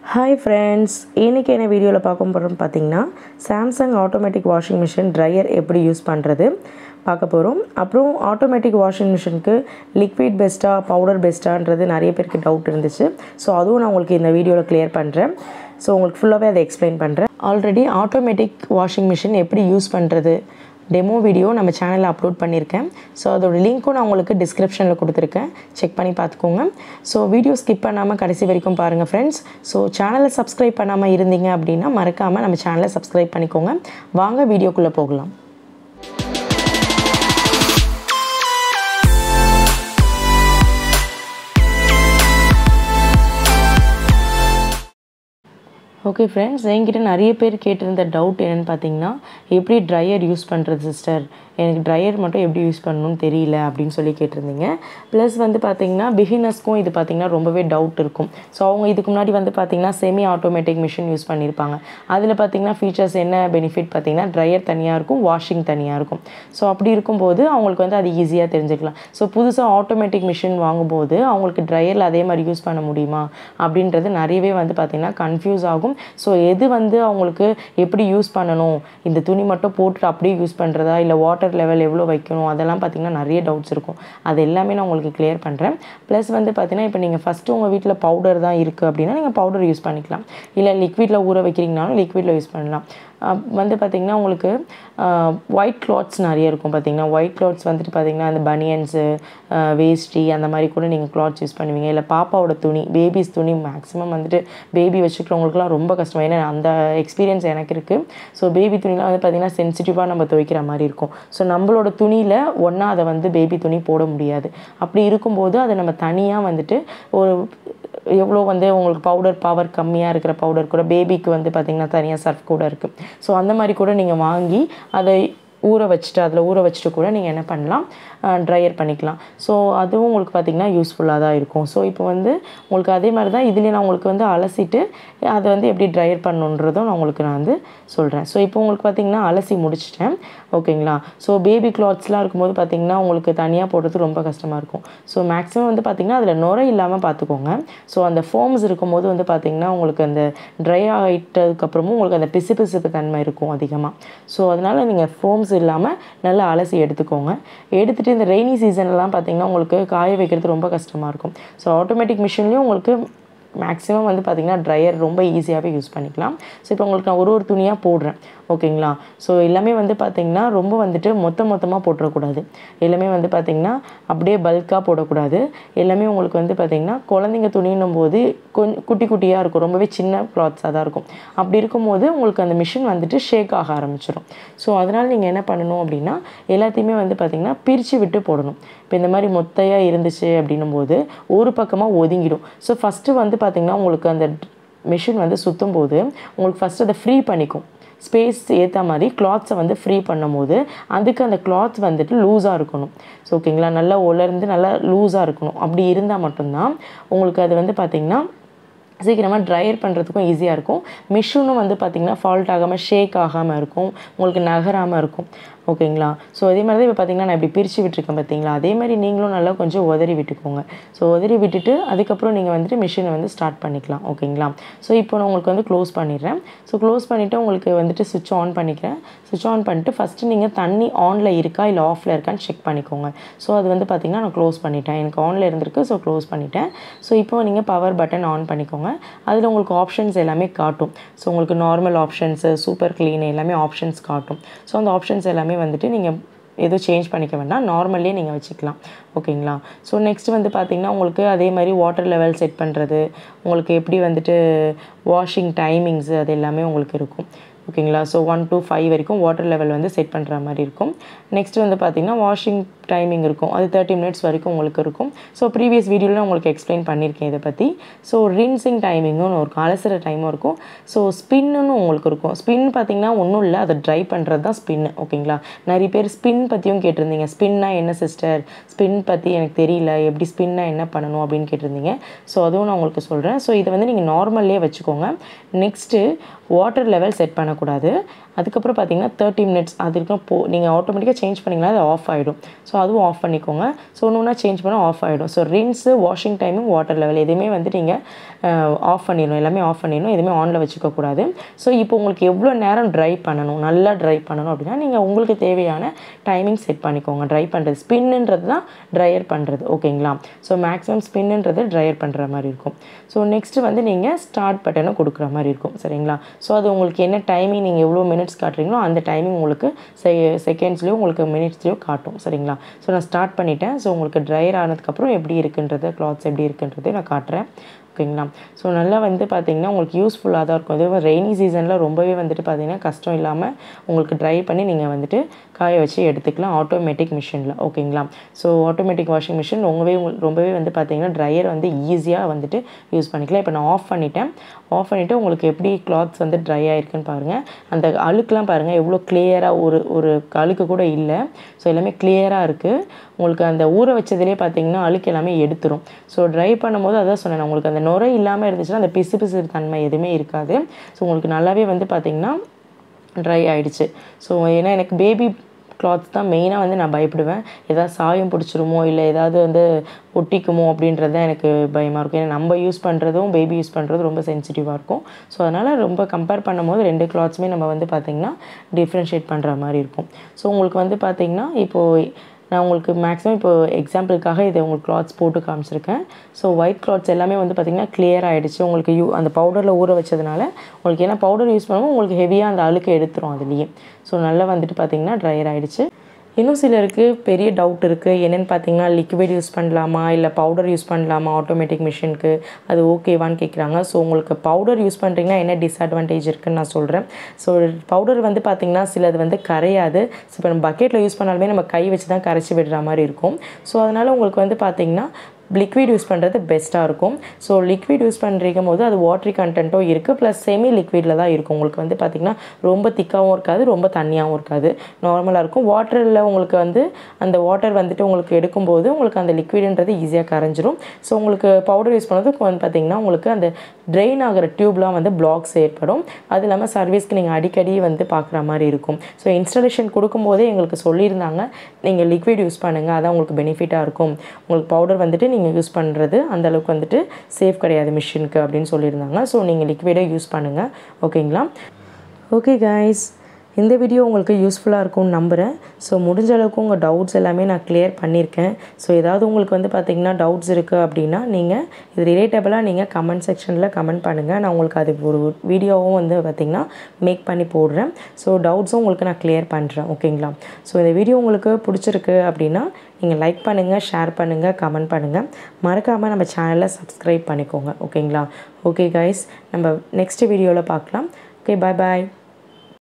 hi friends இன்றைக்கி என்ன வீடியோவில் பார்க்க போகிறோம் பார்த்தீங்கன்னா Samsung automatic washing machine dryer எப்படி யூஸ் பண்ணுறது பார்க்க போகிறோம் அப்புறம் ஆட்டோமேட்டிக் வாஷிங் மிஷினுக்கு லிக்விட் பெஸ்ட்டாக பவுடர் பெஸ்ட்டான்றது நிறைய பேருக்கு டவுட் இருந்துச்சு ஸோ அதுவும் நான் உங்களுக்கு இந்த வீடியோவில் கிளியர் பண்ணுறேன் ஸோ உங்களுக்கு ஃபுல்லாகவே அதை எக்ஸ்பிளைன் பண்ணுறேன் ஆல்ரெடி ஆட்டோமேட்டிக் வாஷிங் மிஷின் எப்படி யூஸ் பண்ணுறது டெமோ வீடியோ நம்ம சேனலில் அப்லோட் பண்ணியிருக்கேன் ஸோ அதோட லிங்க்கும் நான் உங்களுக்கு டிஸ்கிரிப்ஷனில் கொடுத்துருக்கேன் செக் பண்ணி பார்த்துக்கோங்க ஸோ வீடியோ ஸ்கிப் பண்ணாமல் கடைசி வரைக்கும் பாருங்கள் ஃப்ரெண்ட்ஸ் ஸோ சேனலை சப்ஸ்கிரைப் பண்ணாமல் இருந்தீங்க அப்படின்னா மறக்காமல் நம்ம சேனலை சப்ஸ்கிரைப் பண்ணிக்கோங்க வாங்க வீடியோக்குள்ளே போகலாம் ஓகே ஃப்ரெண்ட்ஸ் என்கிட்ட நிறைய பேர் கேட்டிருந்த டவுட் என்னென்னு பார்த்தீங்கன்னா எப்படி ட்ரையர் யூஸ் பண்ணுறது சிஸ்டர் எனக்கு ட்ரையர் மட்டும் எப்படி யூஸ் பண்ணணும்னு தெரியல அப்படின்னு சொல்லி கேட்டிருந்தீங்க ப்ளஸ் வந்து பார்த்தீங்கன்னா பிகினர்ஸ்க்கும் இது பார்த்தீங்கன்னா ரொம்பவே டவுட் இருக்கும் ஸோ அவங்க இதுக்கு முன்னாடி வந்து பார்த்தீங்கன்னா செமி ஆட்டோமேட்டிக் மிஷின் யூஸ் பண்ணியிருப்பாங்க அதில் பார்த்தீங்கன்னா ஃபீச்சர்ஸ் என்ன பெனிஃபிட் பார்த்தீங்கன்னா ட்ரையர் தனியாக இருக்கும் வாஷிங் தனியாக இருக்கும் ஸோ அப்படி இருக்கும்போது அவங்களுக்கு வந்து அது ஈஸியாக தெரிஞ்சுக்கலாம் ஸோ புதுசாக ஆட்டோமேட்டிக் மிஷின் வாங்கும்போது அவங்களுக்கு ட்ரையரில் அதே மாதிரி யூஸ் பண்ண முடியுமா அப்படின்றது நிறையவே வந்து பார்த்திங்கன்னா கன்ஃபியூஸ் ஆகும் ஸோ எது வந்து அவங்களுக்கு எப்படி யூஸ் பண்ணணும் இந்த துணி மட்டும் போட்டுட்டு அப்படியே யூஸ் பண்ணுறதா இல்லை வாட்டர் லெவல் எவ்வளோ வைக்கணும் அதெல்லாம் பார்த்திங்கன்னா நிறைய டவுட்ஸ் இருக்கும் அது எல்லாமே நான் உங்களுக்கு கிளியர் பண்ணுறேன் ப்ளஸ் வந்து பார்த்திங்கன்னா இப்போ நீங்கள் ஃபஸ்ட்டு உங்கள் வீட்டில் பவுடர் தான் இருக்குது அப்படின்னா நீங்கள் பவுடர் யூஸ் பண்ணிக்கலாம் இல்லை லிக்விடில் ஊற வைக்கிறீங்கனாலும் லிக்விடில் யூஸ் பண்ணலாம் வந்து பார்த்திங்கன்னா உங்களுக்கு ஒயிட் கிளாத்ஸ் நிறைய இருக்கும் பார்த்திங்கன்னா ஒயிட் கிளாத்ஸ் வந்துட்டு பார்த்திங்கன்னா அந்த பனியன்ஸு வேஷ்டி அந்த மாதிரி கூட நீங்கள் கிளாத்ஸ் யூஸ் பண்ணுவீங்க இல்லை பாப்பாவோட துணி பேபிஸ் துணி மேக்ஸிமம் வந்துட்டு பேபி வச்சுக்கிறவங்களுக்குலாம் ரொம்ப கஷ்டம் ஏன்னா அந்த எக்ஸ்பீரியன்ஸ் எனக்கு இருக்குது ஸோ பேபி துணிலாம் வந்து பார்த்திங்கன்னா சென்சிட்டிவாக நம்ம துவைக்கிற மாதிரி இருக்கும் ஸோ நம்மளோட துணியில் ஒன்றா அதை வந்து பேபி துணி போட முடியாது அப்படி இருக்கும்போது அதை நம்ம தனியாக வந்துட்டு ஒரு எவ்வளோ வந்து உங்களுக்கு பவுடர் பவர் கம்மியாக இருக்கிற பவுடர் கூட பேபிக்கு வந்து பார்த்திங்கன்னா தனியாக சர்ஃப் கூட இருக்குது ஸோ அந்த மாதிரி கூட நீங்கள் வாங்கி அதை ஊற வச்சுட்டு அதில் ஊற வச்சுட்டு கூட நீங்கள் என்ன பண்ணலாம் ட்ரையர் பண்ணிக்கலாம் ஸோ அதுவும் உங்களுக்கு பார்த்திங்கன்னா யூஸ்ஃபுல்லாக தான் இருக்கும் ஸோ இப்போ வந்து உங்களுக்கு அதே மாதிரி தான் இதுலேயே நான் உங்களுக்கு வந்து அலசிட்டு அதை வந்து எப்படி ட்ரையர் பண்ணணுன்றதும் நான் உங்களுக்கு நான் வந்து சொல்கிறேன் ஸோ இப்போ உங்களுக்கு பார்த்திங்கன்னா அலசி முடிச்சிட்டேன் ஓகேங்களா ஸோ பேபி கிளாத்ஸ்லாம் இருக்கும்போது பார்த்திங்கன்னா உங்களுக்கு தனியாக போடுறது ரொம்ப கஷ்டமாக இருக்கும் ஸோ மேக்ஸிமம் வந்து பார்த்திங்கன்னா அதில் நுரை இல்லாமல் பார்த்துக்கோங்க ஸோ அந்த ஃபோம்ஸ் இருக்கும்போது வந்து பார்த்திங்கன்னா உங்களுக்கு அந்த ட்ரை ஆகிட்டதுக்கப்புறமும் உங்களுக்கு அந்த பிசு பிசுப்பு தன்மை இருக்கும் அதிகமாக ஸோ அதனால் நீங்கள் ஃபோம்ஸ் இல்லாமல் நல்லா அலசி எடுத்துக்கோங்க எடுத்துகிட்டு இந்த ரெய்னி சீசன்லாம் பார்த்திங்கன்னா உங்களுக்கு காய வைக்கிறது ரொம்ப கஷ்டமாக இருக்கும் ஸோ ஆட்டோமேட்டிக் மிஷின்லேயும் உங்களுக்கு மேக்ஸிமம் வந்து பார்த்திங்கன்னா ட்ரையர் ரொம்ப ஈஸியாகவே யூஸ் பண்ணிக்கலாம் ஸோ இப்போ உங்களுக்கு நான் ஒரு ஒரு துணியாக போடுறேன் ஓகேங்களா ஸோ எல்லாமே வந்து பார்த்திங்கன்னா ரொம்ப வந்துட்டு மொத்த மொத்தமாக போட்டுறக்கூடாது எல்லாமே வந்து பார்த்திங்கன்னா அப்படியே பல்காக போடக்கூடாது எல்லாமே உங்களுக்கு வந்து பார்த்திங்கன்னா குழந்தைங்க துணின்னும் போது கொஞ்சம் குட்டி குட்டியாக இருக்கும் ரொம்பவே சின்ன கிளாத்ஸாக தான் இருக்கும் அப்படி இருக்கும்போது உங்களுக்கு அந்த மிஷின் வந்துட்டு ஷேக் ஆக ஆரம்பிச்சிடும் ஸோ அதனால் நீங்கள் என்ன பண்ணணும் அப்படின்னா எல்லாத்தையுமே வந்து பார்த்திங்கன்னா பிரித்து விட்டு போடணும் இப்போ இந்த மாதிரி மொத்தையாக இருந்துச்சு அப்படின்னும் போது ஒரு பக்கமாக ஒதுங்கிடும் ஸோ ஃபஸ்ட்டு வந்து பார்த்திங்கன்னா உங்களுக்கு அந்த மிஷின் வந்து சுற்றும் போது உங்களுக்கு ஃபஸ்ட்டு அதை ஃப்ரீ பண்ணிக்கும் ஸ்பேஸ் ஏற்ற மாதிரி கிளாத்ஸை வந்து ஃப்ரீ பண்ணும்போது அதுக்கு அந்த கிளாத் வந்துட்டு லூஸாக இருக்கணும் ஸோ ஓகேங்களா நல்லா உலர்ந்து நல்லா லூஸாக இருக்கணும் அப்படி இருந்தால் மட்டும்தான் உங்களுக்கு அது வந்து பார்த்திங்கன்னா சீக்கிரமாக ட்ரையர் பண்ணுறதுக்கும் ஈஸியாக இருக்கும் மிஷினும் வந்து பார்த்திங்கன்னா ஃபால்ட் ஆகாமல் ஷேக் ஆகாமல் இருக்கும் உங்களுக்கு நகராமல் இருக்கும் ஓகேங்களா ஸோ அதே மாதிரி தான் இப்போ பார்த்தீங்கன்னா நான் இப்படி பிரித்து விட்டுருக்கேன் பார்த்தீங்களா அதே மாதிரி நீங்களும் நல்லா கொஞ்சம் உதறி விட்டுக்கோங்க ஸோ உதறி விட்டுட்டு அதுக்கப்புறம் நீங்கள் வந்துட்டு மிஷினை வந்து ஸ்டார்ட் பண்ணிக்கலாம் ஓகேங்களா ஸோ இப்போ நான் உங்களுக்கு வந்து க்ளோஸ் பண்ணிடுறேன் ஸோ க்ளோஸ் பண்ணிவிட்டு உங்களுக்கு வந்துட்டு சுவிட்ச் ஆன் பண்ணிக்கிறேன் சுவிட்ச் ஆன் பண்ணிட்டு ஃபஸ்ட்டு நீங்கள் தண்ணி ஆனில் இருக்கா இல்லை ஆஃபில் இருக்கான்னு செக் பண்ணிக்கோங்க ஸோ அது வந்து பார்த்திங்கன்னா நான் க்ளோஸ் பண்ணிட்டேன் எனக்கு ஆனில் இருந்திருக்கு ஸோ க்ளோஸ் பண்ணிட்டேன் ஸோ இப்போ நீங்கள் பவர் பட்டன் ஆன் பண்ணிக்கோங்க அதில் உங்களுக்கு ஆப்ஷன்ஸ் எல்லாமே காட்டும் ஸோ உங்களுக்கு நார்மல் ஆப்ஷன்ஸு சூப்பர் க்ளீன் எல்லாமே ஆப்ஷன்ஸ் காட்டும் ஸோ அந்த ஆப்ஷன்ஸ் எல்லாமே வந்துட்டு நீங்கள் எதுவும் சேஞ்ச் பண்ணிக்க வேண்டாம் நார்மல்லே நீங்கள் வச்சுக்கலாம் ஓகேங்களா ஸோ நெக்ஸ்ட் வந்து பார்த்திங்கன்னா உங்களுக்கு அதே மாதிரி வாட்டர் லெவல் செட் பண்ணுறது உங்களுக்கு எப்படி வந்துட்டு வாஷிங் டைமிங்ஸு அது எல்லாமே உங்களுக்கு இருக்கும் ஓகேங்களா ஸோ ஒன் டூ ஃபைவ் வரைக்கும் வாட்டர் லெவல் வந்து செட் பண்ணுற மாதிரி இருக்கும் நெக்ஸ்ட் வந்து பார்த்திங்கன்னா வாஷிங் டைமிங் இருக்கும் அது தேர்ட்டி மினிட்ஸ் வரைக்கும் உங்களுக்கு இருக்கும் ஸோ ப்ரீவியஸ் வீடியோவில் உங்களுக்கு எக்ஸ்பிளைன் பண்ணியிருக்கேன் இதை பற்றி ஸோ ரின்சிங் டைமிங்கும் இருக்கும் அலசுகிற டைமும் இருக்கும் ஸோ ஸ்பின்னு உங்களுக்கு இருக்கும் ஸ்பின் பார்த்திங்கன்னா ஒன்றும் இல்லை அதை ட்ரை பண்ணுறது தான் ஸ்பின்னு ஓகேங்களா நிறைய பேர் ஸ்பின் பற்றியும் கேட்டிருந்தீங்க ஸ்பின்னா என்ன சிஸ்டர் ஸ்பின் பற்றி எனக்கு தெரியல எப்படி ஸ்பின்னா என்ன பண்ணணும் அப்படின்னு கேட்டிருந்தீங்க ஸோ அதுவும் நான் உங்களுக்கு சொல்கிறேன் ஸோ இதை வந்து நீங்கள் நார்மல்லே வச்சுக்கோங்க நெக்ஸ்ட்டு வாட்டர் லெவல் செட் பண்ணக்கூடாது அதுக்கப்புறம் பார்த்தீங்கன்னா தேர்ட்டி மினிட்ஸ் அது இருக்கும் போ நீங்கள் ஆட்டோமேட்டிக்காக சேஞ்ச் பண்ணிங்கன்னா அது ஆஃப் ஆகிடும் ஸோ அதுவும் ஆஃப் பண்ணிக்கோங்க ஸோ ஒன்று ஒன்றா சேஞ்ச் பண்ணால் ஆஃப் ஆகிடும் so rinse washing timing water level எதுவுமே வந்து நீங்கள் ஆஃப் பண்ணிடணும் எல்லாமே ஆஃப் பண்ணிடணும் எதுவுமே ஆனில் வச்சுக்கக்கூடாது ஸோ இப்போ உங்களுக்கு எவ்வளோ நேரம் ட்ரை பண்ணணும் நல்லா ட்ரை பண்ணணும் அப்படின்னா நீங்கள் உங்களுக்கு தேவையான டைமிங் செட் பண்ணிக்கோங்க ட்ரை பண்ணுறது ஸ்பின்னுன்றது தான் ட்ரையர் பண்ணுறது ஓகேங்களா ஸோ மேக்ஸிமம் ஸ்பின்னுன்றது ட்ரையர் பண்ணுற மாதிரி இருக்கும் ஸோ நெக்ஸ்ட்டு வந்து நீங்கள் ஸ்டார்ட் பட்டனை கொடுக்குற மாதிரி இருக்கும் சரிங்களா ஸோ அது உங்களுக்கு என்ன டைமிங் நீங்கள் எவ்வளோ மினிட்ஸ் காட்டுறீங்களோ அந்த டைமிங் உங்களுக்கு செ செகண்ட்ஸ்லேயும் உங்களுக்கு மினிட்ஸ்லேயும் காட்டும் சரிங்களா ஸோ நான் ஸ்டார்ட் பண்ணிட்டேன் ஸோ உங்களுக்கு ட்ரையர் ஆனதுக்கப்புறம் எப்படி இருக்குன்றது கிளாத்ஸ் எப்படி இருக்குன்றதை நான் காட்டுறேன் ஓகேங்களா ஸோ நல்லா வந்து பார்த்தீங்கன்னா உங்களுக்கு யூஸ்ஃபுல்லாக தான் இருக்கும் அதுவும் ரெய்னி சீசனில் ரொம்பவே வந்துட்டு பார்த்தீங்கன்னா கஷ்டம் இல்லாமல் உங்களுக்கு ட்ரை பண்ணி நீங்கள் வந்துட்டு காய வச்சு எடுத்துக்கலாம் ஆட்டோமேட்டிக் மிஷினில் ஓகேங்களா ஸோ ஆட்டோமேட்டிக் வாஷிங் மிஷின் ரொம்பவே உங்களுக்கு ரொம்பவே வந்து பார்த்தீங்கன்னா ட்ரையர் வந்து ஈஸியாக வந்துட்டு யூஸ் பண்ணிக்கலாம் இப்போ நான் ஆஃப் பண்ணிட்டேன் ஆஃப் பண்ணிவிட்டு உங்களுக்கு எப்படி கிளாத்ஸ் வந்து ட்ரை ஆயிருக்குன்னு பாருங்கள் அந்த அழுக்கெலாம் பாருங்கள் எவ்வளோ கிளியராக ஒரு ஒரு அழுக்கு கூட இல்லை ஸோ எல்லாமே கிளியராக இருக்குது உங்களுக்கு அந்த ஊற வச்சதுலேயே பார்த்தீங்கன்னா அழுக்கு எல்லாமே எடுத்துரும் ஸோ ட்ரை பண்ணும்போது அதான் சொன்னேன் உங்களுக்கு அந்த நுரை இல்லாமல் இருந்துச்சுன்னா அந்த பிசு பிசு தன்மை எதுவுமே இருக்காது ஸோ உங்களுக்கு நல்லாவே வந்து பார்த்திங்கன்னா ட்ரை ஆகிடுச்சு ஸோ ஏன்னா எனக்கு பேபி கிளாத்ஸ் தான் மெயினாக வந்து நான் பயப்படுவேன் ஏதாவது சாயம் பிடிச்சிருமோ இல்லை ஏதாவது வந்து ஒட்டிக்குமோ அப்படின்றது தான் எனக்கு பயமாக இருக்கும் ஏன்னா நம்ம யூஸ் பண்ணுறதும் பேபி யூஸ் பண்ணுறதும் ரொம்ப சென்சிட்டிவாக இருக்கும் ஸோ அதனால் ரொம்ப கம்பேர் பண்ணும்போது ரெண்டு கிளாத்ஸுமே நம்ம வந்து பார்த்திங்கன்னா டிஃப்ரென்ஷியேட் பண்ணுற மாதிரி இருக்கும் ஸோ உங்களுக்கு வந்து பார்த்திங்கன்னா இப்போது நான் உங்களுக்கு மேக்ஸிமம் இப்போ எக்ஸாம்பிளுக்காக இதை உங்களுக்கு கிளாத்ஸ் போட்டு காமிச்சிருக்கேன் ஸோ ஒயிட் கிளாத்ஸ் எல்லாமே வந்து பார்த்திங்கன்னா கிளியர் ஆகிடுச்சு உங்களுக்கு யூ அந்த பவுடரில் ஊற வச்சதுனால உங்களுக்கு ஏன்னா பவுடர் யூஸ் பண்ணும்போது உங்களுக்கு ஹெவியாக அந்த அழுக்கு எடுத்துரும் அதுலேயே ஸோ நல்லா வந்துட்டு பார்த்திங்கன்னா ட்ரையர் ஆகிடுச்சு இன்னும் சிலருக்கு பெரிய டவுட் இருக்குது என்னென்னு பார்த்தீங்கன்னா லிக்விட் யூஸ் பண்ணலாமா இல்லை பவுடர் யூஸ் பண்ணலாமா ஆட்டோமேட்டிக் மிஷினுக்கு அது ஓகேவான்னு கேட்குறாங்க ஸோ உங்களுக்கு பவுடர் யூஸ் பண்ணுறீங்கன்னா என்ன டிஸ்அட்வான்டேஜ் இருக்குன்னு நான் சொல்கிறேன் ஸோ பவுடர் வந்து பார்த்திங்கன்னா சிலது வந்து கரையாது ஸோ இப்போ நம்ம பக்கெட்டில் யூஸ் பண்ணாலுமே நம்ம கை வச்சு தான் கரைச்சி விடுற மாதிரி இருக்கும் ஸோ அதனால் உங்களுக்கு வந்து பார்த்திங்கன்னா லிக்விட் யூஸ் பண்ணுறது பெஸ்ட்டாக இருக்கும் ஸோ லிக்விட் யூஸ் பண்ணுறீங்கும் போது அது வாட்ரி கண்டென்ட்டும் இருக்குது ப்ளஸ் செமி லிக்விடில் தான் இருக்கும் உங்களுக்கு வந்து பார்த்திங்கன்னா ரொம்ப திக்காகவும் இருக்காது ரொம்ப தண்ணியாகவும் இருக்காது நார்மலாக இருக்கும் வாட்டரில் உங்களுக்கு வந்து அந்த வாட்டர் வந்துட்டு உங்களுக்கு எடுக்கும்போது உங்களுக்கு அந்த லிக்விடுன்றது ஈஸியாக கரைஞ்சிரும் ஸோ உங்களுக்கு பவுடர் யூஸ் பண்ணதுக்கு வந்து பார்த்திங்கன்னா உங்களுக்கு அந்த ட்ரெயின் ஆகிற டியூப்லாம் வந்து பிளாக்ஸ் ஏற்படும் அது இல்லாமல் சர்வீஸ்க்கு நீங்கள் அடிக்கடி வந்து பார்க்குற மாதிரி இருக்கும் ஸோ இன்ஸ்டாலேஷன் கொடுக்கும்போதே எங்களுக்கு சொல்லியிருந்தாங்க நீங்கள் லிக்விட் யூஸ் பண்ணுங்கள் அதான் உங்களுக்கு பெனிஃபிட்டாக இருக்கும் உங்களுக்கு பவுடர் வந்துட்டு நீங்கள் யூஸ் பண்ணுறது அந்தளவுக்கு வந்துட்டு சேஃப் கிடையாது மிஷினுக்கு அப்படின்னு சொல்லியிருந்தாங்க ஸோ நீங்கள் லிக்விடே யூஸ் பண்ணுங்கள் ஓகேங்களா ஓகே கைஸ் இந்த வீடியோ உங்களுக்கு யூஸ்ஃபுல்லாக இருக்கும்னு நம்புகிறேன் ஸோ முடிஞ்ச அளவுக்கு உங்கள் டவுட்ஸ் எல்லாமே நான் கிளியர் பண்ணியிருக்கேன் ஸோ ஏதாவது உங்களுக்கு வந்து பார்த்திங்கன்னா டவுட்ஸ் இருக்குது அப்படின்னா நீங்கள் இது ரிலேட்டபிளாக நீங்கள் கமெண்ட் செக்ஷனில் கமெண்ட் பண்ணுங்கள் நான் உங்களுக்கு அது ஒரு வீடியோவும் வந்து பார்த்திங்கன்னா மேக் பண்ணி போடுறேன் ஸோ டவுட்ஸும் உங்களுக்கு நான் கிளியர் பண்ணுறேன் ஓகேங்களா ஸோ இந்த வீடியோ உங்களுக்கு பிடிச்சிருக்கு அப்படின்னா நீங்கள் லைக் பண்ணுங்கள் ஷேர் பண்ணுங்கள் கமெண்ட் பண்ணுங்கள் மறக்காமல் நம்ம சேனலை சப்ஸ்கிரைப் பண்ணிக்கோங்க ஓகேங்களா ஓகே கைஸ் நம்ம நெக்ஸ்ட் வீடியோவில் பார்க்கலாம் ஓகே பாய் பாய்